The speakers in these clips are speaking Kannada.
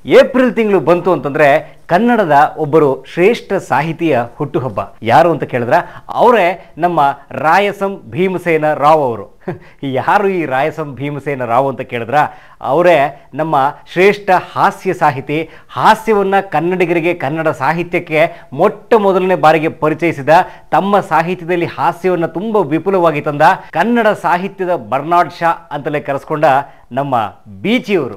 ಏಪ್ರಿಲ್ ತಿಂಗಳು ಬಂತು ಅಂತಂದ್ರೆ ಕನ್ನಡದ ಒಬ್ಬರು ಶ್ರೇಷ್ಠ ಸಾಹಿತಿಯ ಹುಟ್ಟುಹಬ್ಬ ಯಾರು ಅಂತ ಕೇಳಿದ್ರ ಅವರೇ ನಮ್ಮ ರಾಯಸಂ ಭೀಮಸೇನ ರಾವ್ ಅವರು ಯಾರು ಈ ರಾಯಸಂ ಭೀಮಸೇನ ರಾವ್ ಅಂತ ಕೇಳಿದ್ರ ಅವರೇ ನಮ್ಮ ಶ್ರೇಷ್ಠ ಹಾಸ್ಯ ಸಾಹಿತಿ ಹಾಸ್ಯವನ್ನ ಕನ್ನಡಿಗರಿಗೆ ಕನ್ನಡ ಸಾಹಿತ್ಯಕ್ಕೆ ಮೊಟ್ಟ ಮೊದಲನೇ ಬಾರಿಗೆ ಪರಿಚಯಿಸಿದ ತಮ್ಮ ಸಾಹಿತ್ಯದಲ್ಲಿ ಹಾಸ್ಯವನ್ನ ತುಂಬ ವಿಪುಲವಾಗಿ ತಂದ ಕನ್ನಡ ಸಾಹಿತ್ಯದ ಬರ್ನಾಡ್ ಶಾ ಅಂತಲೇ ಕರೆಸ್ಕೊಂಡ ನಮ್ಮ ಬೀಚಿಯವರು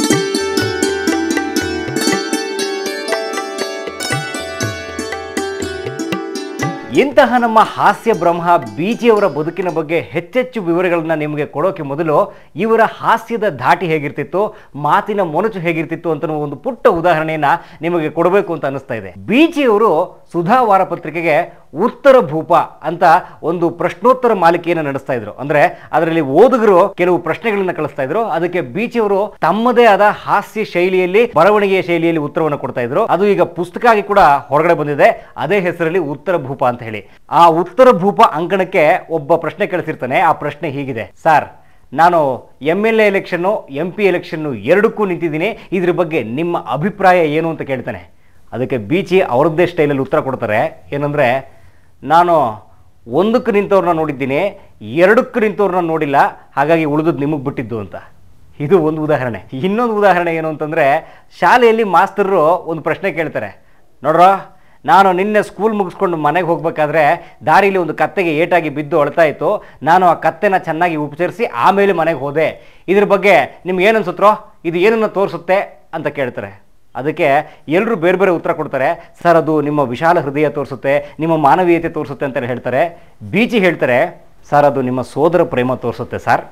ಇಂತಹ ನಮ್ಮ ಹಾಸ್ಯ ಬ್ರಹ್ಮ ಬೀಚಿಯವರ ಬದುಕಿನ ಬಗ್ಗೆ ಹೆಚ್ಚೆಚ್ಚು ವಿವರಗಳನ್ನ ನಿಮಗೆ ಕೊಡೋಕೆ ಮೊದಲು ಇವರ ಹಾಸ್ಯದ ಧಾಟಿ ಹೇಗಿರ್ತಿತ್ತು ಮಾತಿನ ಮೊನಚು ಹೇಗಿರ್ತಿತ್ತು ಅಂತ ಒಂದು ಪುಟ್ಟ ಉದಾಹರಣೆಯನ್ನ ನಿಮಗೆ ಕೊಡಬೇಕು ಅಂತ ಅನಿಸ್ತಾ ಇದೆ ಬೀಚಿಯವರು ಸುಧಾ ವಾರಪತ್ರಿಕೆಗೆ ಉತ್ತರ ಭೂಪ ಅಂತ ಒಂದು ಪ್ರಶ್ನೋತ್ತರ ಮಾಲಿಕೆಯನ್ನು ನಡೆಸ್ತಾ ಇದ್ರು ಅಂದ್ರೆ ಅದರಲ್ಲಿ ಓದುಗರು ಕೆಲವು ಪ್ರಶ್ನೆಗಳನ್ನ ಕಳಿಸ್ತಾ ಇದ್ರು ಅದಕ್ಕೆ ಬೀಚಿಯವರು ತಮ್ಮದೇ ಆದ ಹಾಸ್ಯ ಶೈಲಿಯಲ್ಲಿ ಬರವಣಿಗೆಯ ಶೈಲಿಯಲ್ಲಿ ಉತ್ತರವನ್ನು ಕೊಡ್ತಾ ಇದ್ರು ಅದು ಈಗ ಪುಸ್ತಕ ಆಗಿ ಕೂಡ ಹೊರಗಡೆ ಬಂದಿದೆ ಅದೇ ಹೆಸರಲ್ಲಿ ಉತ್ತರ ಭೂಪ ಅಂತ ಹೇಳಿ ಆ ಉತ್ತರ ಭೂಪ ಅಂಕಣಕ್ಕೆ ಒಬ್ಬ ಪ್ರಶ್ನೆ ಕಳಿಸಿರ್ತಾನೆ ಆ ಪ್ರಶ್ನೆ ಹೀಗಿದೆ ಸರ್ ನಾನು ಎಮ್ ಎಲ್ ಎ ಎಲೆಕ್ಷನ್ನು ಎಂ ಪಿ ಎಲೆಕ್ಷನ್ನು ಎರಡಕ್ಕೂ ನಿಂತಿದ್ದೀನಿ ಇದ್ರ ಬಗ್ಗೆ ನಿಮ್ಮ ಅಭಿಪ್ರಾಯ ಏನು ಅಂತ ಕೇಳ್ತಾನೆ ಅದಕ್ಕೆ ಬೀಚಿ ಅವ್ರದ್ದೇ ಸ್ಟೈಲಲ್ಲಿ ಉತ್ತರ ಕೊಡ್ತಾರೆ ಏನಂದರೆ ನಾನು ಒಂದಕ್ಕೆ ನಿಂತವ್ರನ್ನ ನೋಡಿದ್ದೀನಿ ಎರಡಕ್ಕೆ ನಿಂತವ್ರನ್ನ ನೋಡಿಲ್ಲ ಹಾಗಾಗಿ ಉಳಿದದ್ದು ನಿಮಗೆ ಬಿಟ್ಟಿದ್ದು ಅಂತ ಇದು ಒಂದು ಉದಾಹರಣೆ ಇನ್ನೊಂದು ಉದಾಹರಣೆ ಏನು ಅಂತಂದರೆ ಶಾಲೆಯಲ್ಲಿ ಮಾಸ್ತರರು ಒಂದು ಪ್ರಶ್ನೆ ಕೇಳ್ತಾರೆ ನೋಡ್ರ ನಾನು ನಿನ್ನೆ ಸ್ಕೂಲ್ ಮುಗಿಸ್ಕೊಂಡು ಮನೆಗೆ ಹೋಗ್ಬೇಕಾದ್ರೆ ದಾರಿಲಿ ಒಂದು ಕತ್ತೆಗೆ ಏಟಾಗಿ ಬಿದ್ದು ಅಳ್ತಾ ಇತ್ತು ನಾನು ಆ ಕತ್ತೆನ ಚೆನ್ನಾಗಿ ಉಪಚರಿಸಿ ಆಮೇಲೆ ಮನೆಗೆ ಹೋದೆ ಇದ್ರ ಬಗ್ಗೆ ನಿಮ್ಗೆ ಏನು ಅನ್ಸುತ್ತೋ ಇದು ಏನನ್ನು ತೋರಿಸುತ್ತೆ ಅಂತ ಕೇಳ್ತಾರೆ ಅದಕ್ಕೆ ಎಲ್ಲರೂ ಬೇರೆ ಬೇರೆ ಉತ್ತರ ಕೊಡ್ತಾರೆ ಸರ್ ಅದು ನಿಮ್ಮ ವಿಶಾಲ ಹೃದಯ ತೋರಿಸುತ್ತೆ ನಿಮ್ಮ ಮಾನವೀಯತೆ ತೋರಿಸುತ್ತೆ ಅಂತ ಹೇಳ್ತಾರೆ ಬೀಚಿ ಹೇಳ್ತಾರೆ ಸರ್ ಅದು ನಿಮ್ಮ ಸೋದರ ಪ್ರೇಮ ತೋರಿಸುತ್ತೆ ಸರ್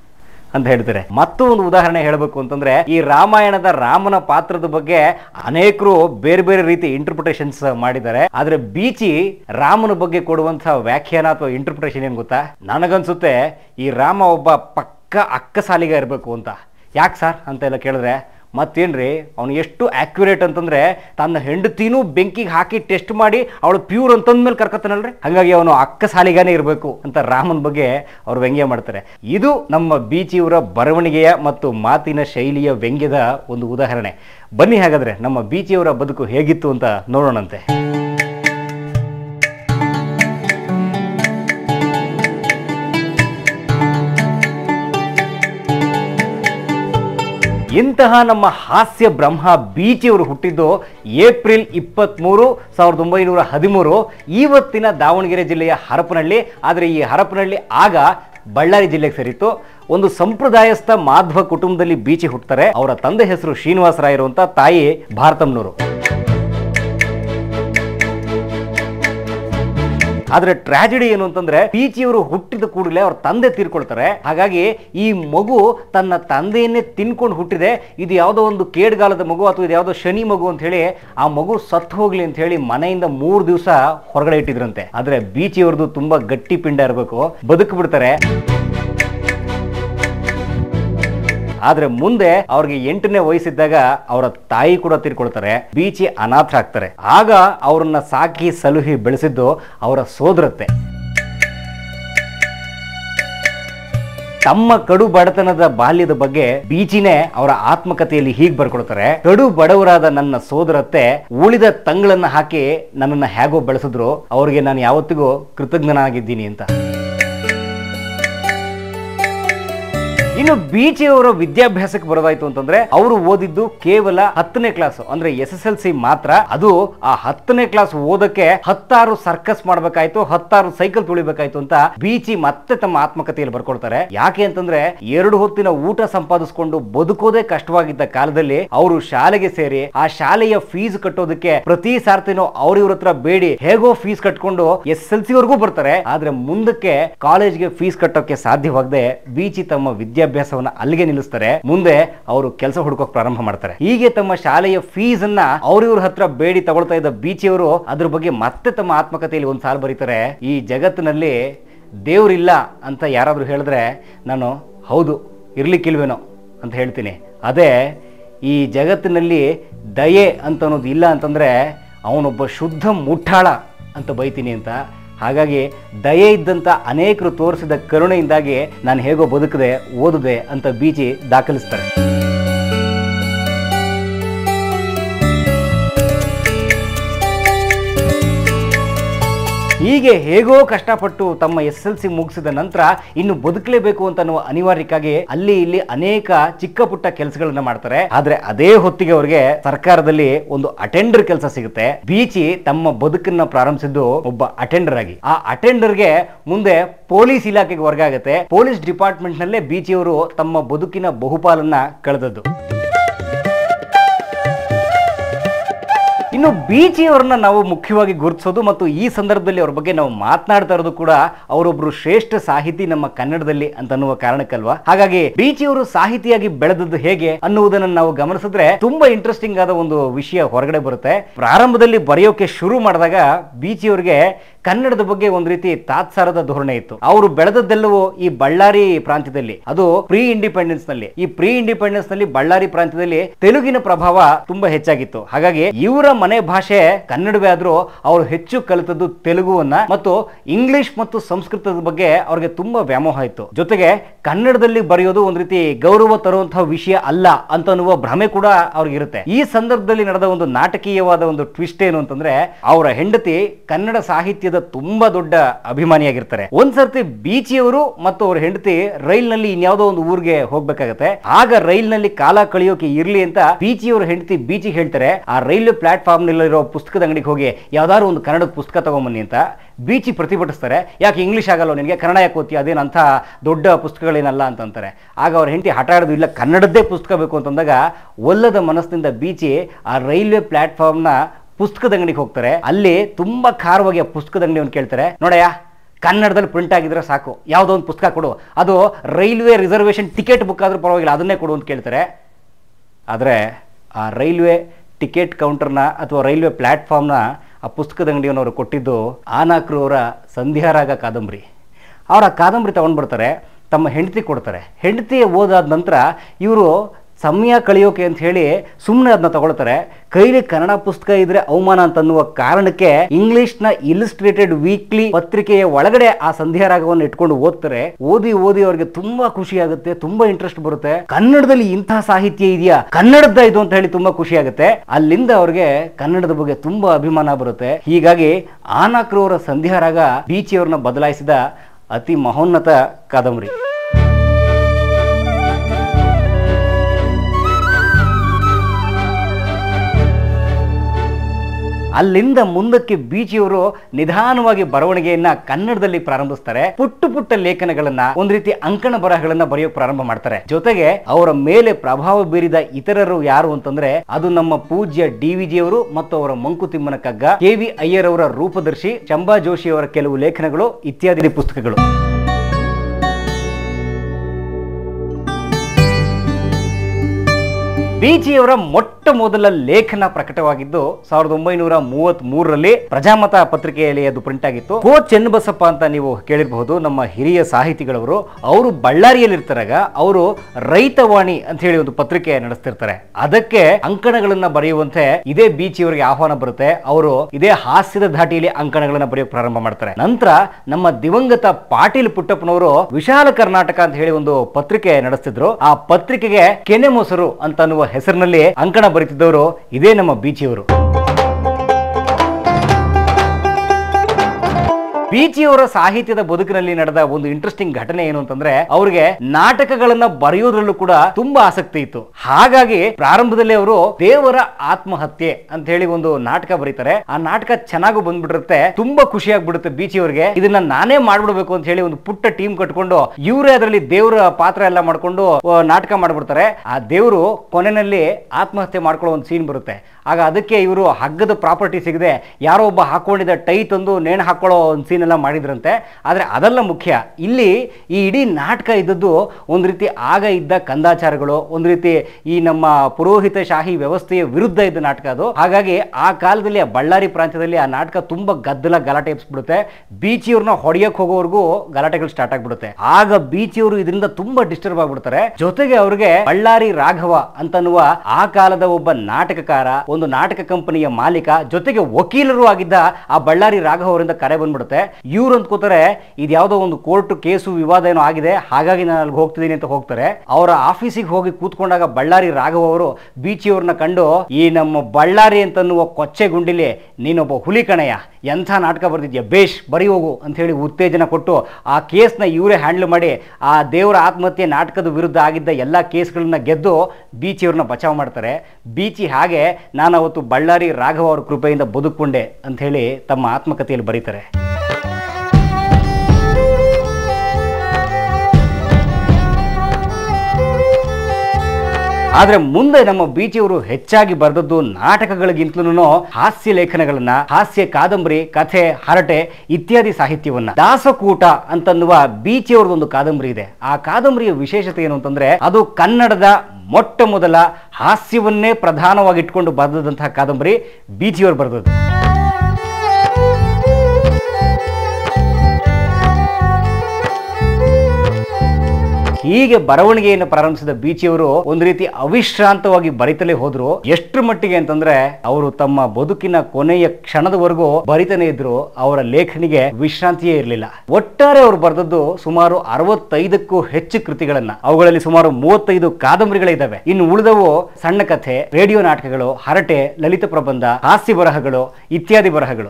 ಅಂತ ಹೇಳ್ತಾರೆ ಮತ್ತೂ ಒಂದು ಉದಾಹರಣೆ ಹೇಳಬೇಕು ಅಂತಂದ್ರೆ ಈ ರಾಮಾಯಣದ ರಾಮನ ಪಾತ್ರದ ಬಗ್ಗೆ ಅನೇಕರು ಬೇರೆ ಬೇರೆ ರೀತಿ ಇಂಟರ್ಪ್ರಿಟೇಷನ್ಸ್ ಮಾಡಿದ್ದಾರೆ ಆದ್ರೆ ಬೀಚಿ ರಾಮನ ಬಗ್ಗೆ ಕೊಡುವಂತಹ ವ್ಯಾಖ್ಯಾನ ಅಥವಾ ಇಂಟರ್ಪ್ರಿಟೇಷನ್ ಏನ್ ಗೊತ್ತಾ ನನಗನ್ಸುತ್ತೆ ಈ ರಾಮ ಒಬ್ಬ ಪಕ್ಕ ಅಕ್ಕ ಸಾಲಿಗ ಇರಬೇಕು ಅಂತ ಯಾಕೆ ಸರ್ ಅಂತ ಎಲ್ಲ ಕೇಳಿದ್ರೆ ಮತ್ತೇನ್ರಿ ಅವನು ಎಷ್ಟು ಆಕ್ಯುರೇಟ್ ಅಂತಂದ್ರೆ ತನ್ನ ಹೆಂಡತಿನೂ ಬೆಂಕಿಗೆ ಹಾಕಿ ಟೆಸ್ಟ್ ಮಾಡಿ ಅವಳು ಪ್ಯೂರ್ ಅಂತಂದ್ಮೇಲೆ ಕರ್ಕತ್ತಾನಲ್ರಿ ಹಾಗಾಗಿ ಅವನು ಅಕ್ಕ ಸಾಲಿಗಾನೇ ಇರಬೇಕು ಅಂತ ರಾಮನ ಬಗ್ಗೆ ಅವ್ರು ವ್ಯಂಗ್ಯ ಮಾಡ್ತಾರೆ ಇದು ನಮ್ಮ ಬೀಚಿಯವರ ಬರವಣಿಗೆಯ ಮತ್ತು ಮಾತಿನ ಶೈಲಿಯ ವ್ಯಂಗ್ಯದ ಒಂದು ಉದಾಹರಣೆ ಬನ್ನಿ ಹಾಗಾದ್ರೆ ನಮ್ಮ ಬೀಚಿಯವರ ಬದುಕು ಹೇಗಿತ್ತು ಅಂತ ನೋಡೋಣಂತೆ ಇಂತಹ ನಮ್ಮ ಹಾಸ್ಯ ಬ್ರಹ್ಮ ಬೀಚಿಯವರು ಹುಟ್ಟಿದ್ದು ಏಪ್ರಿಲ್ ಇಪ್ಪತ್ತ್ಮೂರು ಸಾವಿರದ ಒಂಬೈನೂರ ಹದಿಮೂರು ಇವತ್ತಿನ ದಾವಣಗೆರೆ ಜಿಲ್ಲೆಯ ಹರಪನಹಳ್ಳಿ ಆದರೆ ಈ ಹರಪನಹಳ್ಳಿ ಆಗ ಬಳ್ಳಾರಿ ಜಿಲ್ಲೆಗೆ ಸೇರಿತ್ತು ಒಂದು ಸಂಪ್ರದಾಯಸ್ಥ ಮಾಧ್ವ ಕುಟುಂಬದಲ್ಲಿ ಬೀಚಿ ಹುಟ್ಟುತ್ತಾರೆ ಅವರ ತಂದೆ ಹೆಸರು ಶ್ರೀನಿವಾಸ ರಾಯರು ಅಂತ ತಾಯಿ ಭಾರತಮ್ನವರು ಆದ್ರೆ ಟ್ರಾಜಿಡಿ ಏನು ಅಂತಂದ್ರೆ ಪೀಚಿಯವರು ಹುಟ್ಟಿದ ಕೂಡಲೇ ಅವ್ರ ತಂದೆ ತೀರ್ಕೊಳ್ತಾರೆ ಹಾಗಾಗಿ ಈ ಮಗು ತನ್ನ ತಂದೆಯನ್ನೇ ತಿನ್ಕೊಂಡು ಹುಟ್ಟಿದೆ ಇದು ಯಾವುದೋ ಒಂದು ಕೇಡ್ಗಾಲದ ಮಗು ಅಥವಾ ಇದು ಯಾವುದೋ ಶನಿ ಮಗು ಅಂತ ಹೇಳಿ ಆ ಮಗು ಸತ್ತು ಹೋಗ್ಲಿ ಅಂತ ಹೇಳಿ ಮನೆಯಿಂದ ಮೂರು ದಿವಸ ಹೊರಗಡೆ ಇಟ್ಟಿದ್ರಂತೆ ಆದ್ರೆ ಬೀಚಿಯವ್ರದ್ದು ತುಂಬಾ ಗಟ್ಟಿ ಪಿಂಡ ಇರಬೇಕು ಬದುಕು ಬಿಡ್ತಾರೆ ಆದ್ರೆ ಮುಂದೆ ಅವ್ರಿಗೆ ಎಂಟನೇ ವಯಸ್ಸಿದ್ದಾಗ ಅವರ ತಾಯಿ ಕೂಡ ತೀರ್ಕೊಳ್ತಾರೆ ಬೀಚಿ ಅನಾಥರಾಗ್ತಾರೆ ಆಗ ಅವ್ರನ್ನ ಸಾಕಿ ಸಲುಹಿ ಬೆಳೆಸಿದ್ದು ಅವರ ಸೋದರತ್ತೆ ತಮ್ಮ ಕಡು ಬಡತನದ ಬಾಲ್ಯದ ಬಗ್ಗೆ ಬೀಚಿನೇ ಅವರ ಆತ್ಮಕಥೆಯಲ್ಲಿ ಹೀಗೆ ಬರ್ಕೊಳ್ತಾರೆ ಕಡು ಬಡವರಾದ ನನ್ನ ಸೋದರತ್ತೆ ಉಳಿದ ತಂಗಳನ್ನ ಹಾಕಿ ನನ್ನನ್ನ ಹೇಗೋ ಬೆಳೆಸಿದ್ರು ಅವ್ರಿಗೆ ನಾನು ಯಾವತ್ತಿಗೂ ಕೃತಜ್ಞನಾಗಿದ್ದೀನಿ ಅಂತ ಇನ್ನು ಬೀಚಿಯವರ ವಿದ್ಯಾಭ್ಯಾಸಕ್ಕೆ ಬರೋದಾಯ್ತು ಅಂತಂದ್ರೆ ಅವರು ಓದಿದ್ದು ಕೇವಲ ಹತ್ತನೇ ಕ್ಲಾಸ್ ಅಂದ್ರೆ ಎಸ್ ಎಸ್ ಎಲ್ ಸಿ ಮಾತ್ರ ಅದು ಆ ಹತ್ತನೇ ಕ್ಲಾಸ್ ಓದಕ್ಕೆ ಹತ್ತಾರು ಸರ್ಕಸ್ ಮಾಡ್ಬೇಕಾಯ್ತು ಹತ್ತಾರು ಸೈಕಲ್ ತುಳಿಬೇಕಾಯ್ತು ಅಂತ ಬೀಚಿ ಮತ್ತೆ ತಮ್ಮ ಆತ್ಮಕಥೆಯಲ್ಲಿ ಬರ್ಕೊಳ್ತಾರೆ ಯಾಕೆ ಅಂತಂದ್ರೆ ಎರಡು ಹೊತ್ತಿನ ಊಟ ಸಂಪಾದಿಸಿಕೊಂಡು ಬದುಕೋದೇ ಕಷ್ಟವಾಗಿದ್ದ ಕಾಲದಲ್ಲಿ ಅವರು ಶಾಲೆಗೆ ಸೇರಿ ಆ ಶಾಲೆಯ ಫೀಸ್ ಕಟ್ಟೋದಕ್ಕೆ ಪ್ರತಿ ಸಾರ್ತಿನೂ ಅವ್ರ ಇವ್ರ ಹತ್ರ ಬೇಡಿ ಹೇಗೋ ಫೀಸ್ ಕಟ್ಕೊಂಡು ಎಸ್ ಎಲ್ ಸಿ ವರೆಗೂ ಬರ್ತಾರೆ ಆದ್ರೆ ಮುಂದಕ್ಕೆ ಕಾಲೇಜ್ಗೆ ಫೀಸ್ ಕಟ್ಟೋಕೆ ಸಾಧ್ಯವಾಗದೆ ಬೀಚಿ ತಮ್ಮ ವಿದ್ಯಾಭ್ಯಾಸವನ್ನ ಅಲ್ಲಿಗೆ ನಿಲ್ಲಿಸ್ತಾರೆ ಮುಂದೆ ಅವರು ಕೆಲಸ ಹುಡುಕೋಕ್ ಪ್ರಾರಂಭ ಮಾಡ್ತಾರೆ ಹೀಗೆ ತಮ್ಮ ಶಾಲೆಯ ಫೀಸ್ ಅನ್ನ ಅವ್ರ ಇವ್ರ ಹತ್ರ ಬೇಡಿ ತಗೊಳ್ತಾ ಇದ್ದ ಬೀಚಿಯವರು ಅದ್ರ ಬಗ್ಗೆ ಮತ್ತೆ ತಮ್ಮ ಆತ್ಮಕಥೆಯಲ್ಲಿ ಒಂದು ಸಾಲು ಬರೀತಾರೆ ಈ ಜಗತ್ತಿನಲ್ಲಿ ದೇವ್ರಿಲ್ಲ ಅಂತ ಯಾರಾದ್ರೂ ಹೇಳಿದ್ರೆ ನಾನು ಹೌದು ಇರ್ಲಿಕ್ಕಿಲ್ವೇನೋ ಅಂತ ಹೇಳ್ತೀನಿ ಅದೇ ಈ ಜಗತ್ತಿನಲ್ಲಿ ದಯೆ ಅಂತ ಅನ್ನೋದು ಇಲ್ಲ ಅಂತಂದ್ರೆ ಅವನೊಬ್ಬ ಶುದ್ಧ ಮುಠಾಳ ಅಂತ ಬೈತೀನಿ ಅಂತ ಹಾಗಾಗಿ ದಯೆ ಇದ್ದಂಥ ಅನೇಕರು ತೋರಿಸಿದ ಕರುಣೆಯಿಂದಾಗಿ ನಾನು ಹೇಗೋ ಬದುಕದೆ ಓದಿದೆ ಅಂತ ಬೀಚಿ ದಾಖಲಿಸ್ತಾರೆ ಹೀಗೆ ಹೇಗೋ ಕಷ್ಟಪಟ್ಟು ತಮ್ಮ ಎಸ್ ಎಲ್ ಸಿ ಮುಗಿಸಿದ ನಂತರ ಇನ್ನು ಬದುಕಲೇಬೇಕು ಅಂತ ಅನ್ನುವ ಅನಿವಾರ್ಯಕ್ಕಾಗಿ ಅಲ್ಲಿ ಇಲ್ಲಿ ಅನೇಕ ಚಿಕ್ಕ ಪುಟ್ಟ ಕೆಲಸಗಳನ್ನ ಮಾಡ್ತಾರೆ ಆದ್ರೆ ಅದೇ ಹೊತ್ತಿಗೆ ಅವರಿಗೆ ಸರ್ಕಾರದಲ್ಲಿ ಒಂದು ಅಟೆಂಡರ್ ಕೆಲಸ ಸಿಗುತ್ತೆ ಬೀಚಿ ತಮ್ಮ ಬದುಕನ್ನ ಪ್ರಾರಂಭಿಸಿದ್ದು ಒಬ್ಬ ಅಟೆಂಡರ್ ಆಗಿ ಆ ಅಟೆಂಡರ್ಗೆ ಮುಂದೆ ಪೊಲೀಸ್ ಇಲಾಖೆಗೆ ವರ್ಗ ಆಗುತ್ತೆ ಪೊಲೀಸ್ ಡಿಪಾರ್ಟ್ಮೆಂಟ್ ನಲ್ಲೇ ಬೀಚಿಯವರು ತಮ್ಮ ಬದುಕಿನ ಬಹುಪಾಲನ್ನ ಕಳೆದದ್ದು ಇನ್ನು ಬೀಚಿಯವರನ್ನ ನಾವು ಮುಖ್ಯವಾಗಿ ಗುರುತಿಸೋದು ಮತ್ತು ಈ ಸಂದರ್ಭದಲ್ಲಿ ಅವ್ರ ಬಗ್ಗೆ ನಾವು ಮಾತನಾಡ್ತಾ ಇರೋದು ಕೂಡ ಅವರೊಬ್ರು ಶ್ರೇಷ್ಠ ಸಾಹಿತಿ ನಮ್ಮ ಕನ್ನಡದಲ್ಲಿ ಅಂತ ಅನ್ನುವ ಕಾರಣಕ್ಕಲ್ವಾ ಹಾಗಾಗಿ ಬೀಚಿಯವರು ಸಾಹಿತಿಯಾಗಿ ಬೆಳೆದದ್ದು ಹೇಗೆ ಅನ್ನುವುದನ್ನು ನಾವು ಗಮನಿಸಿದ್ರೆ ತುಂಬಾ ಇಂಟ್ರೆಸ್ಟಿಂಗ್ ಆದ ಒಂದು ವಿಷಯ ಹೊರಗಡೆ ಬರುತ್ತೆ ಪ್ರಾರಂಭದಲ್ಲಿ ಬರೆಯೋಕೆ ಶುರು ಮಾಡಿದಾಗ ಬೀಚಿಯವರಿಗೆ ಕನ್ನಡದ ಬಗ್ಗೆ ಒಂದು ರೀತಿ ತಾತ್ಸಾರದ ಧೋರಣೆ ಇತ್ತು ಅವರು ಬೆಳೆದದ್ದೆಲ್ಲವೂ ಈ ಬಳ್ಳಾರಿ ಪ್ರಾಂತ್ಯದಲ್ಲಿ ಅದು ಪ್ರೀ ಇಂಡಿಪೆಂಡೆನ್ಸ್ ನಲ್ಲಿ ಈ ಪ್ರೀ ಇಂಡಿಪೆಂಡೆನ್ಸ್ ನಲ್ಲಿ ಬಳ್ಳಾರಿ ಪ್ರಾಂತ್ಯದಲ್ಲಿ ತೆಲುಗಿನ ಪ್ರಭಾವ ತುಂಬಾ ಹೆಚ್ಚಾಗಿತ್ತು ಹಾಗಾಗಿ ಇವರ ಮನೆ ಭಾಷೆ ಕನ್ನಡವೇ ಆದ್ರೂ ಅವರು ಹೆಚ್ಚು ಕಲಿತದ್ದು ತೆಲುಗುವನ್ನ ಮತ್ತು ಇಂಗ್ಲಿಷ್ ಮತ್ತು ಸಂಸ್ಕೃತದ ಬಗ್ಗೆ ಅವ್ರಿಗೆ ತುಂಬಾ ವ್ಯಾಮೋಹ ಇತ್ತು ಜೊತೆಗೆ ಕನ್ನಡದಲ್ಲಿ ಬರೆಯೋದು ಒಂದು ರೀತಿ ಗೌರವ ತರುವಂತಹ ವಿಷಯ ಅಲ್ಲ ಅಂತ ಅನ್ನುವ ಭ್ರಮೆ ಕೂಡ ಅವ್ರಿಗೆ ಇರುತ್ತೆ ಈ ಸಂದರ್ಭದಲ್ಲಿ ನಡೆದ ಒಂದು ನಾಟಕೀಯವಾದ ಒಂದು ಟ್ವಿಸ್ಟ್ ಏನು ಅಂತಂದ್ರೆ ಅವರ ಹೆಂಡತಿ ಕನ್ನಡ ಸಾಹಿತ್ಯದ ತುಂಬಾ ದೊಡ್ಡ ಅಭಿಮಾನಿಯಾಗಿರ್ತಾರೆ ಒಂದ್ಸರ್ತಿ ಬೀಚಿಯವರು ಮತ್ತು ಅವ್ರ ಹೆಂಡತಿ ರೈಲ್ ನಲ್ಲಿ ಇನ್ಯಾವುದೋ ಒಂದು ಊರಿಗೆ ಹೋಗ್ಬೇಕಾಗತ್ತೆ ಆಗ ರೈಲ್ ನಲ್ಲಿ ಕಾಲ ಕಳಿಯೋಕೆ ಇರ್ಲಿ ಅಂತ ಬೀಚಿಯವ್ರ ಹೆಂಡತಿ ಬೀಚಿಗೆ ಹೇಳ್ತಾರೆ ಆ ರೈಲ್ವೆ ಪ್ಲಾಟ್ಫಾರ್ಮ್ ನಲ್ಲಿರೋ ಪುಸ್ತಕದ ಅಂಗಡಿಗೆ ಹೋಗಿ ಯಾವ್ದಾದ್ರು ಒಂದು ಕನ್ನಡದ ಪುಸ್ತಕ ತಗೊಂಬನ್ನಿ ಅಂತ ಬೀಚಿ ಪ್ರತಿಭಟಿಸ್ತಾರೆ ಯಾಕೆ ಇಂಗ್ಲಿಷ್ ಆಗಲ್ಲ ನಿನಗೆ ಕನ್ನಡ ಯಾಕೆ ಓದ್ತೀಯ ಅದೇನಂಥ ದೊಡ್ಡ ಪುಸ್ತಕಗಳೇನಲ್ಲ ಅಂತಂತಾರೆ ಆಗ ಅವ್ರ ಹೆಂಡತಿ ಹಠ ಆಡೋದು ಇಲ್ಲ ಕನ್ನಡದ್ದೇ ಪುಸ್ತಕ ಬೇಕು ಅಂತಂದಾಗ ಒಲ್ಲದ ಮನಸ್ಸಿನಿಂದ ಬೀಚಿ ಆ ರೈಲ್ವೆ ಪ್ಲಾಟ್ಫಾರ್ಮ್ನ ಪುಸ್ತಕದ ಅಂಗಡಿಗೆ ಹೋಗ್ತಾರೆ ಅಲ್ಲಿ ತುಂಬಾ ಖಾರವಾಗಿ ಆ ಪುಸ್ತಕದ ಅಂಗಡಿಯನ್ನು ಕೇಳ್ತಾರೆ ನೋಡಯ್ಯ ಕನ್ನಡದಲ್ಲಿ ಪ್ರಿಂಟ್ ಆಗಿದ್ರೆ ಸಾಕು ಯಾವುದೋ ಒಂದು ಪುಸ್ತಕ ಕೊಡು ಅದು ರೈಲ್ವೆ ರಿಸರ್ವೇಷನ್ ಟಿಕೆಟ್ ಬುಕ್ ಆದ್ರೂ ಪರವಾಗಿಲ್ಲ ಅದನ್ನೇ ಕೊಡು ಅಂತ ಕೇಳ್ತಾರೆ ಆದರೆ ಆ ರೈಲ್ವೆ ಟಿಕೆಟ್ ಕೌಂಟರ್ನ ಅಥವಾ ರೈಲ್ವೆ ಪ್ಲ್ಯಾಟ್ಫಾರ್ಮ್ನ ಆ ಪುಸ್ತಕದ ಅಂಗಡಿಯನ್ನು ಅವರು ಕೊಟ್ಟಿದ್ದು ಆನಾಕ್ರು ಅವರ ಸಂಧ್ಯಾರಾಗ ಕಾದಂಬರಿ ಅವ್ರು ಆ ಕಾದಂಬರಿ ತಗೊಂಡು ಬರ್ತಾರೆ ತಮ್ಮ ಹೆಂಡತಿ ಕೊಡ್ತಾರೆ ಹೆಂಡತಿ ಓದಾದ ನಂತರ ಇವರು ಸಮಯ ಕಳೆಯೋಕೆ ಅಂತ ಹೇಳಿ ಸುಮ್ಮನೆ ಅದನ್ನ ತಗೊಳ್ತಾರೆ ಕೈಲಿ ಕನ್ನಡ ಪುಸ್ತಕ ಇದ್ರೆ ಅವಮಾನ ಅಂತ ಅನ್ನುವ ಕಾರಣಕ್ಕೆ ಇಂಗ್ಲಿಷ್ನ ಇಲಿಸ್ಟ್ರೇಟೆಡ್ ವೀಕ್ಲಿ ಪತ್ರಿಕೆಯ ಒಳಗಡೆ ಆ ಸಂಧ್ಯಾರಾಗವನ್ನು ಇಟ್ಕೊಂಡು ಓದ್ತಾರೆ ಓದಿ ಓದಿ ಅವ್ರಿಗೆ ತುಂಬಾ ಖುಷಿ ಆಗುತ್ತೆ ತುಂಬಾ ಇಂಟ್ರೆಸ್ಟ್ ಬರುತ್ತೆ ಕನ್ನಡದಲ್ಲಿ ಇಂತಹ ಸಾಹಿತ್ಯ ಇದೆಯಾ ಕನ್ನಡದ ಇದು ಅಂತ ಹೇಳಿ ತುಂಬಾ ಖುಷಿ ಆಗುತ್ತೆ ಅಲ್ಲಿಂದ ಅವ್ರಿಗೆ ಕನ್ನಡದ ಬಗ್ಗೆ ತುಂಬಾ ಅಭಿಮಾನ ಬರುತ್ತೆ ಹೀಗಾಗಿ ಆನಾಕ್ರವರ ಸಂಧ್ಯಾರಾಗ ಬೀಚಿಯವ್ರನ್ನ ಬದಲಾಯಿಸಿದ ಅತಿ ಮಹೋನ್ನತ ಕಾದಂಬರಿ ಅಲ್ಲಿಂದ ಮುಂದಕ್ಕೆ ಬೀಚಿಯವರು ನಿಧಾನವಾಗಿ ಬರವಣಿಗೆಯನ್ನ ಕನ್ನಡದಲ್ಲಿ ಪ್ರಾರಂಭಿಸ್ತಾರೆ ಪುಟ್ಟ ಪುಟ್ಟ ಲೇಖನಗಳನ್ನ ಒಂದ್ ರೀತಿ ಅಂಕಣ ಬರಹಗಳನ್ನ ಬರೆಯೋಕ್ ಪ್ರಾರಂಭ ಮಾಡ್ತಾರೆ ಜೊತೆಗೆ ಅವರ ಮೇಲೆ ಪ್ರಭಾವ ಬೀರಿದ ಇತರರು ಯಾರು ಅಂತಂದ್ರೆ ಅದು ನಮ್ಮ ಪೂಜ್ಯ ಡಿ ವಿಜಿಯವರು ಮತ್ತು ಅವರ ಮಂಕುತಿಮ್ಮನ ಕಗ್ಗ ಕೆ ವಿ ಅಯ್ಯರ್ ಅವರ ರೂಪದರ್ಶಿ ಚಂಬಾ ಜೋಶಿ ಅವರ ಕೆಲವು ಲೇಖನಗಳು ಇತ್ಯಾದಿ ಪುಸ್ತಕಗಳು ಬೀಚಿಯವರ ಮೊಟ್ಟ ಮೊದಲ ಲೇಖನ ಪ್ರಕಟವಾಗಿದ್ದು ಸಾವಿರದ ಒಂಬೈನೂರ ಮೂವತ್ತ್ ಮೂರರಲ್ಲಿ ಪ್ರಜಾಮತ ಪತ್ರಿಕೆಯಲ್ಲಿ ಅದು ಪ್ರಿಂಟ್ ಆಗಿತ್ತು ಕೋ ಚೆನ್ನಬಸಪ್ಪ ಅಂತ ನೀವು ಕೇಳಿರಬಹುದು ನಮ್ಮ ಹಿರಿಯ ಸಾಹಿತಿಗಳವರು ಅವರು ಬಳ್ಳಾರಿಯಲ್ಲಿ ಇರ್ತಾರಾಗ ಅವರು ರೈತವಾಣಿ ಅಂತ ಹೇಳಿ ಒಂದು ಪತ್ರಿಕೆ ನಡೆಸ್ತಿರ್ತಾರೆ ಅದಕ್ಕೆ ಅಂಕಣಗಳನ್ನ ಬರೆಯುವಂತೆ ಇದೇ ಬೀಚಿಯವರಿಗೆ ಆಹ್ವಾನ ಬರುತ್ತೆ ಅವರು ಇದೇ ಹಾಸ್ಯದ ಧಾಟಿಯಲ್ಲಿ ಅಂಕಣಗಳನ್ನ ಬರೆಯೋಕೆ ಪ್ರಾರಂಭ ಮಾಡ್ತಾರೆ ನಂತರ ನಮ್ಮ ದಿವಂಗತ ಪಾಟೀಲ್ ಪುಟ್ಟಪ್ಪನವರು ವಿಶಾಲ ಕರ್ನಾಟಕ ಅಂತ ಹೇಳಿ ಒಂದು ಪತ್ರಿಕೆ ನಡೆಸ್ತಿದ್ರು ಆ ಪತ್ರಿಕೆಗೆ ಕೆನೆ ಮೊಸರು ಅಂತ ಅನ್ನುವ ಹೆಸರಿನಲ್ಲಿ ಅಂಕಣ ಬರೀತಿದ್ದವರು ಇದೇ ನಮ್ಮ ಬೀಚಿಯವರು ಬೀಚಿಯವರ ಸಾಹಿತ್ಯದ ಬದುಕಿನಲ್ಲಿ ನಡೆದ ಒಂದು ಇಂಟ್ರೆಸ್ಟಿಂಗ್ ಘಟನೆ ಏನು ಅಂತಂದ್ರೆ ಅವ್ರಿಗೆ ನಾಟಕಗಳನ್ನ ಬರೆಯೋದ್ರಲ್ಲೂ ಕೂಡ ತುಂಬಾ ಆಸಕ್ತಿ ಇತ್ತು ಹಾಗಾಗಿ ಪ್ರಾರಂಭದಲ್ಲಿ ಅವರು ದೇವರ ಆತ್ಮಹತ್ಯೆ ಅಂತ ಹೇಳಿ ಒಂದು ನಾಟಕ ಬರೀತಾರೆ ಆ ನಾಟಕ ಚೆನ್ನಾಗೂ ಬಂದ್ಬಿಟ್ಟಿರುತ್ತೆ ತುಂಬಾ ಖುಷಿ ಆಗ್ಬಿಡುತ್ತೆ ಬೀಚಿಯವರಿಗೆ ಇದನ್ನ ನಾನೇ ಮಾಡ್ಬಿಡ್ಬೇಕು ಅಂತ ಹೇಳಿ ಒಂದು ಪುಟ್ಟ ಟೀಮ್ ಕಟ್ಕೊಂಡು ಇವರೇ ಅದರಲ್ಲಿ ದೇವರ ಪಾತ್ರ ಎಲ್ಲ ಮಾಡ್ಕೊಂಡು ಆ, ನಾಟಕ ಮಾಡ್ಬಿಡ್ತಾರೆ ಆ ದೇವರು ಕೊನೆಯಲ್ಲಿ ಆತ್ಮಹತ್ಯೆ ಮಾಡ್ಕೊಳ್ಳೋ ಒಂದು ಸೀನ್ ಬರುತ್ತೆ ಆಗ ಅದಕ್ಕೆ ಇವರು ಹಗ್ಗದ ಪ್ರಾಪರ್ಟಿ ಸಿಗದೆ ಯಾರೋ ಒಬ್ಬ ಹಾಕೊಂಡಿದ್ದ ಟೈ ತಂದು ನೇಣು ಹಾಕೊಳ್ಳೋ ಒಂದು ಸೀನ್ ಎಲ್ಲ ಮಾಡಿದ್ರಂತೆ ಆದರೆ ಅದೆಲ್ಲ ಮುಖ್ಯ ಇಲ್ಲಿ ಈ ಇಡೀ ನಾಟಕ ಇದ್ದದ್ದು ಒಂದು ರೀತಿ ಆಗ ಇದ್ದ ಕಂದಾಚಾರಗಳು ಒಂದು ರೀತಿ ಈ ನಮ್ಮ ಪುರೋಹಿತ ಶಾಹಿ ವ್ಯವಸ್ಥೆಯ ವಿರುದ್ಧ ಇದ್ದ ನಾಟಕ ಅದು ಹಾಗಾಗಿ ಆ ಕಾಲದಲ್ಲಿ ಆ ಬಳ್ಳಾರಿ ಪ್ರಾಂತ್ಯದಲ್ಲಿ ಆ ನಾಟಕ ತುಂಬಾ ಗದ್ದಲ ಗಲಾಟೆ ಎಬ್ಸ್ಬಿಡುತ್ತೆ ಬೀಚಿಯವ್ರನ್ನ ಹೊಡೆಯಕ್ ಹೋಗೋವರೆಗೂ ಗಲಾಟೆಗಳು ಸ್ಟಾರ್ಟ್ ಆಗ್ಬಿಡುತ್ತೆ ಆಗ ಬೀಚಿಯವರು ಇದರಿಂದ ತುಂಬಾ ಡಿಸ್ಟರ್ಬ್ ಆಗ್ಬಿಡ್ತಾರೆ ಜೊತೆಗೆ ಅವ್ರಿಗೆ ಬಳ್ಳಾರಿ ರಾಘವ ಅಂತನ್ನುವ ಆ ಕಾಲದ ಒಬ್ಬ ನಾಟಕಕಾರ ಒಂದು ನಾಟಕ ಕಂಪನಿಯ ಮಾಲೀಕ ಜೊತೆಗೆ ವಕೀಲರು ಆಗಿದ್ದ ಆ ಬಳ್ಳಾರಿ ರಾಘವ ಅವರಿಂದ ಕರೆ ಬಂದ್ಬಿಡುತ್ತೆ ಇವ್ರು ಅಂದ್ಕೋತಾರೆ ಇದು ಯಾವುದೋ ಒಂದು ಕೋರ್ಟ್ ಕೇಸು ವಿವಾದ ಏನೋ ಆಗಿದೆ ಹಾಗಾಗಿ ನಾನು ಅಲ್ಲಿಗೆ ಹೋಗ್ತಿದ್ದೀನಿ ಅಂತ ಹೋಗ್ತಾರೆ ಅವರ ಆಫೀಸಿಗೆ ಹೋಗಿ ಕೂತ್ಕೊಂಡಾಗ ಬಳ್ಳಾರಿ ರಾಘವ್ ಅವರು ಬೀಚಿಯವ್ರನ್ನ ಕಂಡು ಈ ನಮ್ಮ ಬಳ್ಳಾರಿ ಅಂತನ್ನುವ ಕೊಚ್ಚೆ ಗುಂಡಿಲಿ ನೀನೊಬ್ಬ ಹುಲಿ ಕಣಯ್ಯ ಎಂಥ ನಾಟಕ ಬರ್ದಿದ್ಯಾ ಬೇಷ್ ಬರಿ ಹೋಗು ಅಂತ ಹೇಳಿ ಉತ್ತೇಜನ ಕೊಟ್ಟು ಆ ಕೇಸ್ನ ಇವರೇ ಹ್ಯಾಂಡಲ್ ಮಾಡಿ ಆ ದೇವರ ಆತ್ಮಹತ್ಯೆ ನಾಟಕದ ವಿರುದ್ಧ ಆಗಿದ್ದ ಎಲ್ಲ ಕೇಸ್ಗಳನ್ನ ಗೆದ್ದು ಬೀಚಿಯವ್ರನ್ನ ಬಚಾವ್ ಮಾಡ್ತಾರೆ ಬೀಚಿ ಹಾಗೆ ನಾನು ಅವತ್ತು ಬಳ್ಳಾರಿ ರಾಘವ ಅವ್ರ ಕೃಪೆಯಿಂದ ಬದುಕೊಂಡೆ ಅಂತ ಹೇಳಿ ತಮ್ಮ ಆತ್ಮಕಥೆಯಲ್ಲಿ ಬರೀತಾರೆ ಆದ್ರೆ ಮುಂದೆ ನಮ್ಮ ಬೀಚಿಯವರು ಹೆಚ್ಚಾಗಿ ಬರೆದದ್ದು ನಾಟಕಗಳಿಗಿಂತಲೂ ಹಾಸ್ಯ ಲೇಖನಗಳನ್ನ ಹಾಸ್ಯ ಕಾದಂಬರಿ ಕಥೆ ಹರಟೆ ಇತ್ಯಾದಿ ಸಾಹಿತ್ಯವನ್ನ ದಾಸಕೂಟ ಅಂತನ್ನುವ ಬೀಚಿಯವ್ರದೊಂದು ಕಾದಂಬರಿ ಇದೆ ಆ ಕಾದಂಬರಿಯ ವಿಶೇಷತೆ ಏನು ಅಂತಂದ್ರೆ ಅದು ಕನ್ನಡದ ಮೊಟ್ಟ ಮೊದಲ ಹಾಸ್ಯವನ್ನೇ ಪ್ರಧಾನವಾಗಿಟ್ಕೊಂಡು ಬರೆದಂತಹ ಕಾದಂಬರಿ ಬೀಚಿಯವರು ಬರೆದದ್ದು ಹೀಗೆ ಬರವಣಿಗೆಯನ್ನು ಪ್ರಾರಂಭಿಸಿದ ಬೀಚಿಯವರು ಒಂದು ರೀತಿ ಅವಿಶ್ರಾಂತವಾಗಿ ಬರಿತಲೇ ಹೋದ್ರು ಎಷ್ಟರ ಮಟ್ಟಿಗೆ ಅಂತಂದ್ರೆ ಅವರು ತಮ್ಮ ಬದುಕಿನ ಕೊನೆಯ ಕ್ಷಣದವರೆಗೂ ಬರಿತಾನೆ ಇದ್ರು ಅವರ ಲೇಖನಿಗೆ ವಿಶ್ರಾಂತಿಯೇ ಇರಲಿಲ್ಲ ಒಟ್ಟಾರೆ ಅವರು ಬರೆದದ್ದು ಸುಮಾರು ಅರವತ್ತೈದಕ್ಕೂ ಹೆಚ್ಚು ಕೃತಿಗಳನ್ನ ಅವುಗಳಲ್ಲಿ ಸುಮಾರು ಮೂವತ್ತೈದು ಕಾದಂಬರಿಗಳಿದ್ದಾವೆ ಇನ್ನು ಉಳಿದವು ಸಣ್ಣ ಕಥೆ ರೇಡಿಯೋ ನಾಟಕಗಳು ಹರಟೆ ಲಲಿತ ಪ್ರಬಂಧ ಹಾಸ್ಯ ಬರಹಗಳು ಇತ್ಯಾದಿ ಬರಹಗಳು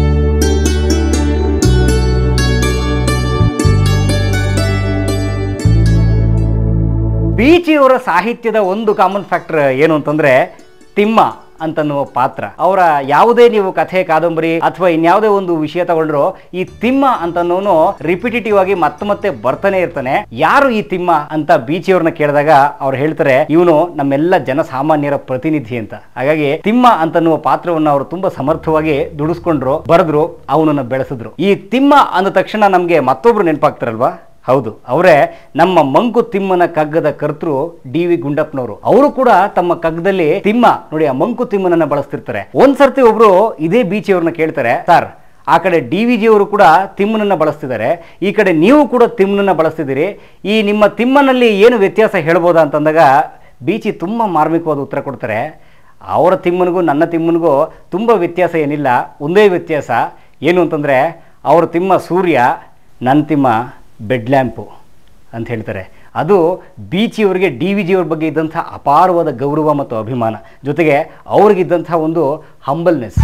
ಬೀಚಿಯವರ ಸಾಹಿತ್ಯದ ಒಂದು ಕಾಮನ್ ಫ್ಯಾಕ್ಟರ್ ಏನು ಅಂತಂದ್ರೆ ತಿಮ್ಮ ಅಂತನ್ನುವ ಪಾತ್ರ ಅವರ ಯಾವುದೇ ನೀವು ಕಥೆ ಕಾದಂಬರಿ ಅಥವಾ ಇನ್ಯಾವುದೇ ಒಂದು ವಿಷಯ ತಗೊಂಡ್ರು ಈ ತಿಮ್ಮ ಅಂತನೋನು ರಿಪಿಟೇಟಿವ್ ಆಗಿ ಮತ್ತೆ ಮತ್ತೆ ಬರ್ತಾನೆ ಇರ್ತಾನೆ ಯಾರು ಈ ತಿಮ್ಮ ಅಂತ ಬೀಚಿಯವ್ರನ್ನ ಕೇಳಿದಾಗ ಅವ್ರು ಹೇಳ್ತಾರೆ ಇವನು ನಮ್ಮೆಲ್ಲ ಜನಸಾಮಾನ್ಯರ ಪ್ರತಿನಿಧಿ ಅಂತ ಹಾಗಾಗಿ ತಿಮ್ಮ ಅಂತನ್ನುವ ಪಾತ್ರವನ್ನು ಅವರು ತುಂಬಾ ಸಮರ್ಥವಾಗಿ ದುಡಿಸ್ಕೊಂಡ್ರು ಬರೆದ್ರು ಅವನನ್ನ ಬೆಳೆಸಿದ್ರು ಈ ತಿಮ್ಮ ಅಂದ ತಕ್ಷಣ ನಮ್ಗೆ ಮತ್ತೊಬ್ರು ನೆನಪಾಗ್ತಾರಲ್ವಾ ಹೌದು ಅವರೇ ನಮ್ಮ ಮಂಕು ತಿಮ್ಮನ ಕಗ್ಗದ ಕರ್ತೃ ಡಿ ವಿ ಗುಂಡಪ್ಪನವರು ಅವರು ಕೂಡ ತಮ್ಮ ಕಗ್ಗದಲ್ಲಿ ತಿಮ್ಮ ನೋಡಿ ಆ ಮಂಕು ತಿಮ್ಮನನ್ನ ಬಳಸ್ತಿರ್ತಾರೆ ಒಂದ್ಸರ್ತಿ ಒಬ್ರು ಇದೇ ಬೀಚಿಯವ್ರನ್ನ ಕೇಳ್ತಾರೆ ಸರ್ ಆ ಕಡೆ ಡಿ ವಿ ಜಿಯವರು ಕೂಡ ತಿಮ್ಮನನ್ನ ಬಳಸ್ತಿದ್ದಾರೆ ಈ ಕಡೆ ನೀವು ಕೂಡ ತಿಮ್ಮನನ್ನ ಬಳಸ್ತಿದ್ದೀರಿ ಈ ನಿಮ್ಮ ತಿಮ್ಮನಲ್ಲಿ ಏನು ವ್ಯತ್ಯಾಸ ಹೇಳ್ಬೋದಾ ಅಂತಂದಾಗ ಬೀಚಿ ತುಂಬ ಮಾರ್ಮಿಕವಾದ ಉತ್ತರ ಕೊಡ್ತಾರೆ ಅವರ ತಿಮ್ಮನಿಗೂ ನನ್ನ ತಿಮ್ಮನಿಗೂ ತುಂಬ ವ್ಯತ್ಯಾಸ ಏನಿಲ್ಲ ಒಂದೇ ವ್ಯತ್ಯಾಸ ಏನು ಅಂತಂದರೆ ಅವ್ರ ತಿಮ್ಮ ಸೂರ್ಯ ನನ್ನ ತಿಮ್ಮ ಬೆಡ್ ಲ್ಯಾಂಪು ಅಂತ ಹೇಳ್ತಾರೆ ಅದು ಬೀಚಿಯವರಿಗೆ ಡಿ ವಿ ಜಿಯವ್ರ ಬಗ್ಗೆ ಇದ್ದಂಥ ಅಪಾರವಾದ ಗೌರವ ಮತ್ತು ಅಭಿಮಾನ ಜೊತೆಗೆ ಅವ್ರಿಗಿದ್ದಂಥ ಒಂದು ಹಂಬಲ್ನೆಸ್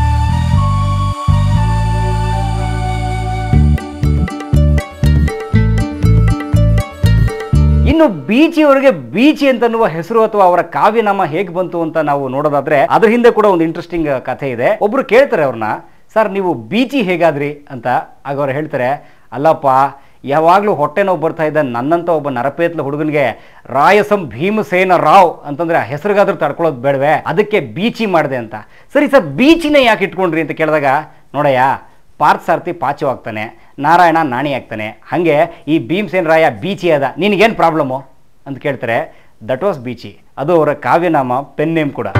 ಇನ್ನು ಬೀಚಿಯವರಿಗೆ ಬೀಚಿ ಅಂತನ್ನುವ ಹೆಸರು ಅಥವಾ ಅವರ ಕಾವ್ಯನಾಮ ಹೇಗೆ ಬಂತು ಅಂತ ನಾವು ನೋಡೋದಾದ್ರೆ ಅದ್ರ ಹಿಂದೆ ಕೂಡ ಒಂದು ಇಂಟ್ರೆಸ್ಟಿಂಗ್ ಕಥೆ ಇದೆ ಒಬ್ರು ಕೇಳ್ತಾರೆ ಅವ್ರನ್ನ ಸರ್ ನೀವು ಬೀಚಿ ಹೇಗಾದ್ರಿ ಅಂತ ಆಗ ಅವ್ರು ಹೇಳ್ತಾರೆ ಅಲ್ಲಪ್ಪ ಯಾವಾಗಲೂ ಹೊಟ್ಟೆ ನೋವು ಬರ್ತಾ ಇದ್ದ ನನ್ನಂತ ಒಬ್ಬ ನರಪೇತ್ಲ ಹುಡುಗನಿಗೆ ರಾಯಸಂ ಭೀಮಸೇನ ರಾವ್ ಅಂತಂದ್ರೆ ಆ ಹೆಸರಿಗಾದ್ರೂ ತಡ್ಕೊಳ್ಳೋದು ಬೇಡವೆ ಅದಕ್ಕೆ ಬೀಚಿ ಮಾಡಿದೆ ಅಂತ ಸರಿ ಸರ್ ಬೀಚಿನೇ ಯಾಕೆ ಇಟ್ಕೊಂಡ್ರಿ ಅಂತ ಕೇಳಿದಾಗ ನೋಡಯ್ಯ ಪಾರ್ಥ ಸಾರಥಿ ಪಾಚು ಆಗ್ತಾನೆ ನಾರಾಯಣ ನಾಣಿ ಆಗ್ತಾನೆ ಹಾಗೆ ಈ ಭೀಮಸೇನ್ ರಾಯ ಬೀಚಿ ಅದ ನಿನಗೇನು ಪ್ರಾಬ್ಲಮ್ಮು ಅಂತ ಕೇಳ್ತಾರೆ ದಟ್ ವಾಸ್ ಬೀಚಿ ಅದು ಅವರ ಕಾವ್ಯನಾಮ ಪೆನ್ ನೇಮ್ ಕೂಡ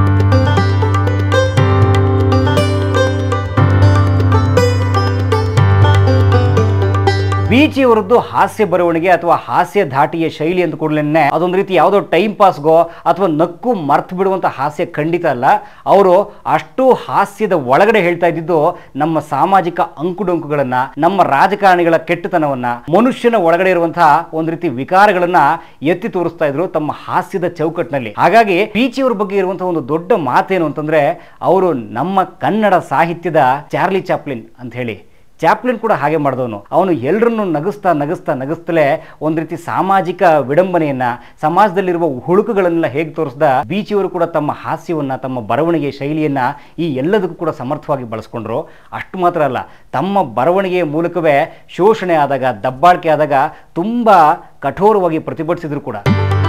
ಬೀಚಿಯವರದ್ದು ಹಾಸ್ಯ ಬರವಣಿಗೆ ಅಥವಾ ಹಾಸ್ಯ ಧಾಟಿಯ ಶೈಲಿ ಅಂತ ಕೂಡಲೇ ಅದೊಂದು ರೀತಿ ಯಾವುದೋ ಟೈಮ್ ಪಾಸ್ಗೋ ಅಥವಾ ನಕ್ಕು ಮರ್ತು ಬಿಡುವಂಥ ಹಾಸ್ಯ ಖಂಡಿತ ಅಲ್ಲ ಅವರು ಅಷ್ಟು ಹಾಸ್ಯದ ಒಳಗಡೆ ಹೇಳ್ತಾ ಇದ್ದಿದ್ದು ನಮ್ಮ ಸಾಮಾಜಿಕ ಅಂಕುಡೊಂಕುಗಳನ್ನ ನಮ್ಮ ರಾಜಕಾರಣಿಗಳ ಕೆಟ್ಟತನವನ್ನ ಮನುಷ್ಯನ ಒಳಗಡೆ ಇರುವಂತಹ ಒಂದು ರೀತಿ ವಿಕಾರಗಳನ್ನ ಎತ್ತಿ ತೋರಿಸ್ತಾ ಇದ್ರು ತಮ್ಮ ಹಾಸ್ಯದ ಚೌಕಟ್ಟಿನಲ್ಲಿ ಹಾಗಾಗಿ ಬೀಚಿಯವರ ಬಗ್ಗೆ ಇರುವಂತಹ ಒಂದು ದೊಡ್ಡ ಮಾತೇನು ಅಂತಂದ್ರೆ ಅವರು ನಮ್ಮ ಕನ್ನಡ ಸಾಹಿತ್ಯದ ಚಾರ್ಲಿ ಚಾಪ್ಲಿನ್ ಅಂತ ಹೇಳಿ ಚಾಪ್ಲಿನ್ ಕೂಡ ಹಾಗೆ ಮಾಡಿದವನು ಅವನು ಎಲ್ಲರನ್ನು ನಗಿಸ್ತಾ ನಗಿಸ್ತಾ ನಗಿಸ್ತಲೇ ಒಂದು ರೀತಿ ಸಾಮಾಜಿಕ ವಿಡಂಬನೆಯನ್ನ ಸಮಾಜದಲ್ಲಿರುವ ಹುಳುಕುಗಳನ್ನೆಲ್ಲ ಹೇಗೆ ತೋರಿಸ್ದ ಬೀಚಿಯವರು ಕೂಡ ತಮ್ಮ ಹಾಸ್ಯವನ್ನ ತಮ್ಮ ಬರವಣಿಗೆ ಶೈಲಿಯನ್ನ ಈ ಎಲ್ಲದಕ್ಕೂ ಕೂಡ ಸಮರ್ಥವಾಗಿ ಬಳಸ್ಕೊಂಡ್ರು ಅಷ್ಟು ಮಾತ್ರ ಅಲ್ಲ ತಮ್ಮ ಬರವಣಿಗೆಯ ಮೂಲಕವೇ ಶೋಷಣೆ ಆದಾಗ ದಬ್ಬಾಳಿಕೆ ಆದಾಗ ತುಂಬಾ ಕಠೋರವಾಗಿ ಪ್ರತಿಭಟಿಸಿದ್ರು ಕೂಡ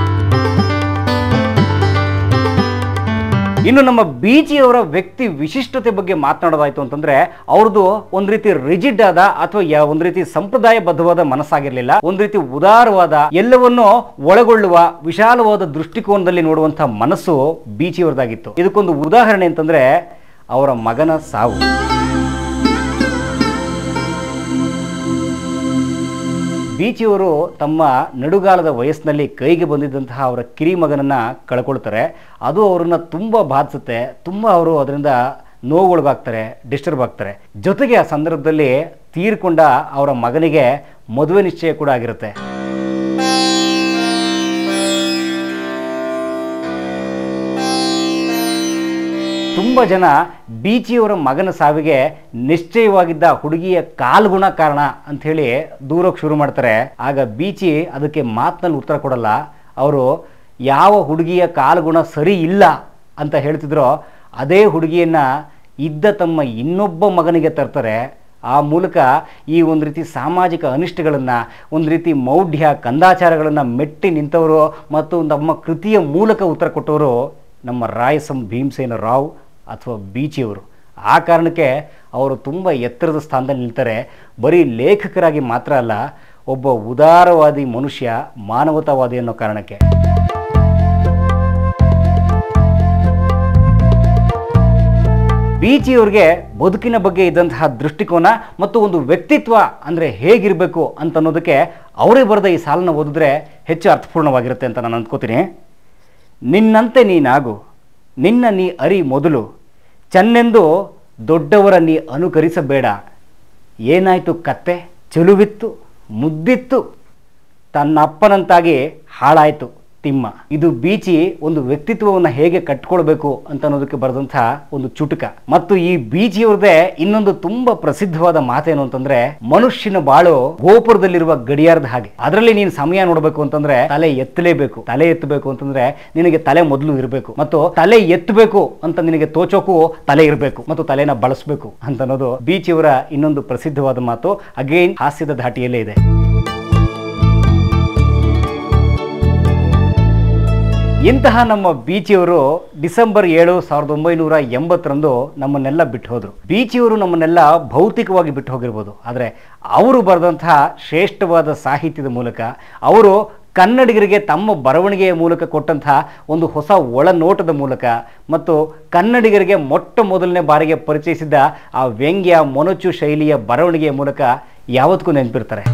ಇನ್ನು ನಮ್ಮ ಬೀಚಿಯವರ ವ್ಯಕ್ತಿ ವಿಶಿಷ್ಟತೆ ಬಗ್ಗೆ ಮಾತನಾಡೋದಾಯ್ತು ಅಂತಂದ್ರೆ ಅವ್ರದ್ದು ಒಂದು ರೀತಿ ರಿಜಿಡ್ ಆದ ಅಥವಾ ಯಾ- ಒಂದು ರೀತಿ ಸಂಪ್ರದಾಯಬದ್ಧವಾದ ಮನಸ್ಸಾಗಿರ್ಲಿಲ್ಲ ಒಂದು ರೀತಿ ಉದಾರವಾದ ಎಲ್ಲವನ್ನೂ ಒಳಗೊಳ್ಳುವ ವಿಶಾಲವಾದ ದೃಷ್ಟಿಕೋನದಲ್ಲಿ ನೋಡುವಂಥ ಮನಸ್ಸು ಬೀಚಿಯವರದಾಗಿತ್ತು ಇದಕ್ಕೊಂದು ಉದಾಹರಣೆ ಅಂತಂದ್ರೆ ಅವರ ಮಗನ ಸಾವು ಬೀಚಿಯವರು ತಮ್ಮ ನಡುಗಾಲದ ವಯಸ್ಸಿನಲ್ಲಿ ಕೈಗೆ ಬಂದಿದ್ದಂತಹ ಅವರ ಕಿರಿ ಮಗನನ್ನ ಕಳ್ಕೊಳ್ತಾರೆ ಅದು ಅವರನ್ನ ತುಂಬ ಬಾಧಿಸುತ್ತೆ ತುಂಬ ಅವರು ಅದರಿಂದ ನೋವುಗೊಳಗಾಗ್ತಾರೆ ಡಿಸ್ಟರ್ಬ್ ಆಗ್ತಾರೆ ಜೊತೆಗೆ ಆ ಸಂದರ್ಭದಲ್ಲಿ ತೀರ್ಕೊಂಡ ಅವರ ಮಗನಿಗೆ ಮದುವೆ ನಿಶ್ಚಯ ಕೂಡ ಆಗಿರುತ್ತೆ ತುಂಬ ಜನ ಬೀಚಿಯವರ ಮಗನ ಸಾವಿಗೆ ನಿಶ್ಚಯವಾಗಿದ್ದ ಹುಡುಗಿಯ ಕಾಲ್ಗುಣ ಕಾರಣ ಅಂಥೇಳಿ ದೂರೋಕೆ ಶುರು ಮಾಡ್ತಾರೆ ಆಗ ಬೀಚಿ ಅದಕ್ಕೆ ಮಾತಿನಲ್ಲಿ ಉತ್ತರ ಕೊಡಲ್ಲ ಅವರು ಯಾವ ಹುಡುಗಿಯ ಕಾಲ್ಗುಣ ಸರಿ ಇಲ್ಲ ಅಂತ ಹೇಳ್ತಿದ್ರೋ ಅದೇ ಹುಡುಗಿಯನ್ನ ಇದ್ದ ತಮ್ಮ ಇನ್ನೊಬ್ಬ ಮಗನಿಗೆ ತರ್ತಾರೆ ಆ ಮೂಲಕ ಈ ಒಂದು ರೀತಿ ಸಾಮಾಜಿಕ ಅನಿಷ್ಟಗಳನ್ನು ಒಂದು ರೀತಿ ಮೌಢ್ಯ ಕಂದಾಚಾರಗಳನ್ನು ಮೆಟ್ಟಿ ನಿಂತವರು ಮತ್ತು ನಮ್ಮ ಕೃತಿಯ ಮೂಲಕ ಉತ್ತರ ಕೊಟ್ಟವರು ನಮ್ಮ ರಾಯಸಂ ಭೀಮಸೇನ ರಾವ್ ಅಥವಾ ಬೀಚಿಯವರು ಆ ಕಾರಣಕ್ಕೆ ಅವರು ತುಂಬ ಎತ್ತರದ ಸ್ಥಾನದಲ್ಲಿ ನಿಲ್ತಾರೆ ಬರೀ ಲೇಖಕರಾಗಿ ಮಾತ್ರ ಅಲ್ಲ ಒಬ್ಬ ಉದಾರವಾದಿ ಮನುಷ್ಯ ಮಾನವತಾವಾದಿ ಅನ್ನೋ ಕಾರಣಕ್ಕೆ ಬೀಚಿಯವ್ರಿಗೆ ಬದುಕಿನ ಬಗ್ಗೆ ಇದ್ದಂತಹ ದೃಷ್ಟಿಕೋನ ಮತ್ತು ಒಂದು ವ್ಯಕ್ತಿತ್ವ ಅಂದರೆ ಹೇಗಿರಬೇಕು ಅಂತ ಅನ್ನೋದಕ್ಕೆ ಅವರೇ ಬರೆದ ಈ ಸಾಲನ್ನು ಓದಿದ್ರೆ ಹೆಚ್ಚು ಅರ್ಥಪೂರ್ಣವಾಗಿರುತ್ತೆ ಅಂತ ನಾನು ಅಂದ್ಕೋತೀನಿ ನಿನ್ನಂತೆ ನೀನಾಗು ನಿನ್ನ ನೀ ಅರಿ ಮೊದಲು ಚೆನ್ನೆಂದು ದೊಡ್ಡವರ ನೀ ಅನುಕರಿಸಬೇಡ ಏನಾಯಿತು ಕತ್ತೆ ಚೆಲುವಿತ್ತು ಮುದ್ದಿತ್ತು ತನ್ನಪ್ಪನಂತಾಗಿ ಹಾಳಾಯಿತು ತಿಮ್ಮ ಇದು ಬೀಚಿ ಒಂದು ವ್ಯಕ್ತಿತ್ವವನ್ನು ಹೇಗೆ ಕಟ್ಕೊಳ್ಬೇಕು ಅಂತ ಅನ್ನೋದಕ್ಕೆ ಬರೆದಂತಹ ಒಂದು ಚುಟುಕ ಮತ್ತು ಈ ಬೀಚಿಯವ್ರದೇ ಇನ್ನೊಂದು ತುಂಬಾ ಪ್ರಸಿದ್ಧವಾದ ಮಾತೇನು ಅಂತಂದ್ರೆ ಮನುಷ್ಯನ ಬಾಳು ಗೋಪುರದಲ್ಲಿರುವ ಗಡಿಯಾರದ ಹಾಗೆ ಅದರಲ್ಲಿ ನೀನು ಸಮಯ ನೋಡಬೇಕು ಅಂತಂದ್ರೆ ತಲೆ ಎತ್ತಲೇಬೇಕು ತಲೆ ಎತ್ತಬೇಕು ಅಂತಂದ್ರೆ ನಿನಗೆ ತಲೆ ಮೊದಲು ಇರಬೇಕು ಮತ್ತು ತಲೆ ಎತ್ತಬೇಕು ಅಂತ ನಿನಗೆ ತೋಚೋಕು ತಲೆ ಇರಬೇಕು ಮತ್ತು ತಲೆನ ಬಳಸಬೇಕು ಅಂತ ಅನ್ನೋದು ಬೀಚಿಯವರ ಇನ್ನೊಂದು ಪ್ರಸಿದ್ಧವಾದ ಮಾತು ಅಗೇನ್ ಹಾಸ್ಯದ ಧಾಟಿಯಲ್ಲೇ ಇದೆ ಇಂತಹ ನಮ್ಮ ಬೀಚಿಯವರು ಡಿಸೆಂಬರ್ ಏಳು ಸಾವಿರದ ಒಂಬೈನೂರ ಎಂಬತ್ತರಂದು ನಮ್ಮನ್ನೆಲ್ಲ ಬಿಟ್ಟು ಹೋದರು ಬೀಚಿಯವರು ನಮ್ಮನ್ನೆಲ್ಲ ಭೌತಿಕವಾಗಿ ಬಿಟ್ಟು ಹೋಗಿರ್ಬೋದು ಆದರೆ ಅವರು ಬರೆದಂತಹ ಶ್ರೇಷ್ಠವಾದ ಸಾಹಿತ್ಯದ ಮೂಲಕ ಅವರು ಕನ್ನಡಿಗರಿಗೆ ತಮ್ಮ ಬರವಣಿಗೆಯ ಮೂಲಕ ಕೊಟ್ಟಂತಹ ಒಂದು ಹೊಸ ಒಳನೋಟದ ಮೂಲಕ ಮತ್ತು ಕನ್ನಡಿಗರಿಗೆ ಮೊಟ್ಟ ಮೊದಲನೇ ಬಾರಿಗೆ ಪರಿಚಯಿಸಿದ ಆ ವ್ಯಂಗ್ಯ ಮೊನಚು ಶೈಲಿಯ ಬರವಣಿಗೆಯ ಮೂಲಕ ಯಾವತ್ತಿಗೂ ನೆನಪಿರ್ತಾರೆ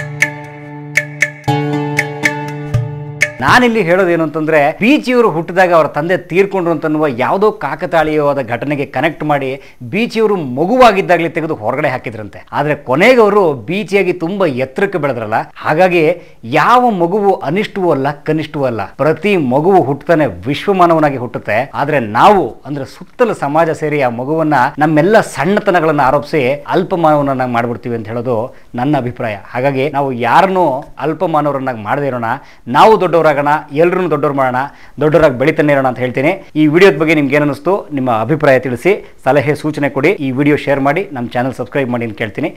ನಾನಿಲ್ಲಿ ಹೇಳೋದೇನು ಅಂತಂದ್ರೆ ಬೀಚಿಯವರು ಹುಟ್ಟಿದಾಗ ಅವರ ತಂದೆ ತೀರ್ಕೊಂಡ್ರು ಅಂತನ್ನುವ ಯಾವುದೋ ಕಾಕತಾಳೀಯವಾದ ಘಟನೆಗೆ ಕನೆಕ್ಟ್ ಮಾಡಿ ಬೀಚಿಯವರು ಮಗುವಾಗಿದ್ದಾಗಲೇ ತೆಗೆದು ಹೊರಗಡೆ ಹಾಕಿದ್ರಂತೆ ಆದ್ರೆ ಕೊನೆಗೆ ಅವರು ಬೀಚಿಯಾಗಿ ತುಂಬಾ ಎತ್ತರಕ್ಕೆ ಬೆಳೆದ್ರಲ್ಲ ಹಾಗಾಗಿ ಯಾವ ಮಗುವು ಅನಿಷ್ಟವೂ ಅಲ್ಲ ಕನಿಷ್ಠವೂ ಅಲ್ಲ ಪ್ರತಿ ಮಗುವು ಹುಟ್ಟತಾನೆ ವಿಶ್ವಮಾನವನಾಗಿ ಹುಟ್ಟುತ್ತೆ ಆದ್ರೆ ನಾವು ಅಂದ್ರೆ ಸುತ್ತಲ ಸಮಾಜ ಸೇರಿ ಆ ಮಗುವನ್ನ ನಮ್ಮೆಲ್ಲ ಸಣ್ಣತನಗಳನ್ನ ಆರೋಪಿಸಿ ಅಲ್ಪಮಾನವನನ್ನಾಗಿ ಮಾಡ್ಬಿಡ್ತೀವಿ ಅಂತ ಹೇಳೋದು ನನ್ನ ಅಭಿಪ್ರಾಯ ಹಾಗಾಗಿ ನಾವು ಯಾರನ್ನೂ ಅಲ್ಪಮಾನವರನ್ನಾಗಿ ಮಾಡದೇ ಇರೋಣ ನಾವು ದೊಡ್ಡವರಾಗೋಣ ಎಲ್ಲರೂ ದೊಡ್ಡವ್ರು ಮಾಡೋಣ ದೊಡ್ಡವರಾಗಿ ಬೆಳಿತಾನೆ ಇರೋಣ ಅಂತ ಹೇಳ್ತೀನಿ ಈ ವಿಡಿಯೋದ ಬಗ್ಗೆ ನಿಮ್ಗೆ ಏನನ್ನಿಸ್ತು ನಿಮ್ಮ ಅಭಿಪ್ರಾಯ ತಿಳಿಸಿ ಸಲಹೆ ಸೂಚನೆ ಕೊಡಿ ಈ ವಿಡಿಯೋ ಶೇರ್ ಮಾಡಿ ನಮ್ಮ ಚಾನಲ್ ಸಬ್ಸ್ಕ್ರೈಬ್ ಮಾಡಿ ಅಂತ ಕೇಳ್ತೀನಿ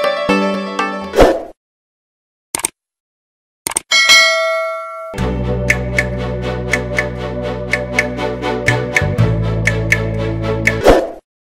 ನಮಸ್ಕಾರ